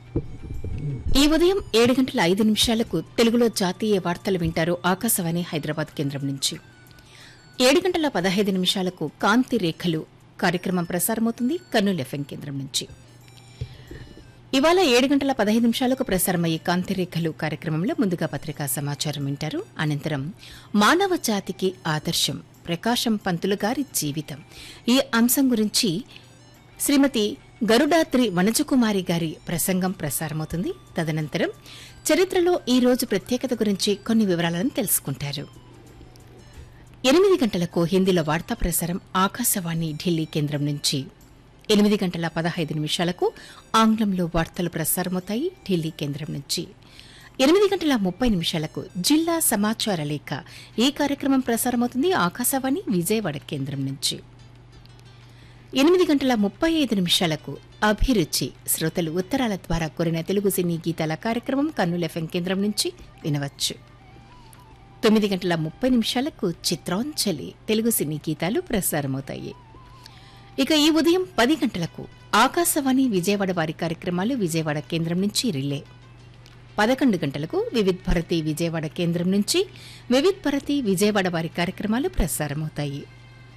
ఈ ఉదయం ఏడు గంటల ఐదు నిమిషాలకు తెలుగులో జాతీయ వార్తలు వింటారు ఆకాశవాణి హైదరాబాద్ కేంద్రం నుంచి ఏడు గంటల పదహైదు నిమిషాలకు కాంతి రేఖలు కార్యక్రమం ప్రసారమవుతుంది కర్నూలు ఎఫ్ఎం కేంద్రం నుంచి ఇవాళ ఏడు గంటల పదహైదు నిమిషాలకు ప్రసారమయ్యే కాంతి రేఖలు కార్యక్రమంలో ముందుగా పత్రికా సమాచారం వింటారు అనంతరం మానవ జాతికి ఆదర్శం ప్రకాశం పంతులు గారి జీవితం ఈ అంశం గురించి శ్రీమతి గరుడాత్రి వనజకుమారి గారి ప్రసంగం ప్రసారమవుతుంది తదనంతరం చరిత్రలో ఈ రోజు ప్రత్యేకత గురించి కొన్ని వివరాలను తెలుసుకుంటారు ఎనిమిది గంటలకు హిందీలో వార్తా ప్రసారం ఆకాశవాణి ఢిల్లీ కేంద్రం నుంచి ఎనిమిది గంటల పదహైదు నిమిషాలకు ఆంగ్లంలో వార్తలు ప్రసారమవుతాయి ఢిల్లీ కేంద్రం నుంచి ఎనిమిది గంటల ముప్పై నిమిషాలకు జిల్లా సమాచార లేఖ ఈ కార్యక్రమం ప్రసారమవుతుంది ఆకాశవాణి విజయవాడ కేంద్రం నుంచి ఎనిమిది గంటల ముప్పై ఐదు నిమిషాలకు అభిరుచి శ్రోతలు ఉత్తరాల ద్వారా కోరిన తెలుగు సినీ గీతాల కార్యక్రమం కర్నూలు ఎఫ్ఎం కేంద్రం నుంచి వినవచ్చు తొమ్మిది గంటల ముప్పై నిమిషాలకు చిత్రాంజలి తెలుగు సినీ గీతాలు ప్రసారమవుతాయి ఇక ఈ ఉదయం పది గంటలకు ఆకాశవాణి విజయవాడ వారి కార్యక్రమాలు విజయవాడ కేంద్రం నుంచి రిలే పదకొండు గంటలకు వివిధ్ భారతి విజయవాడ కేంద్రం నుంచి వివిధ్ భారతి విజయవాడ వారి కార్యక్రమాలు ప్రసారమవుతాయి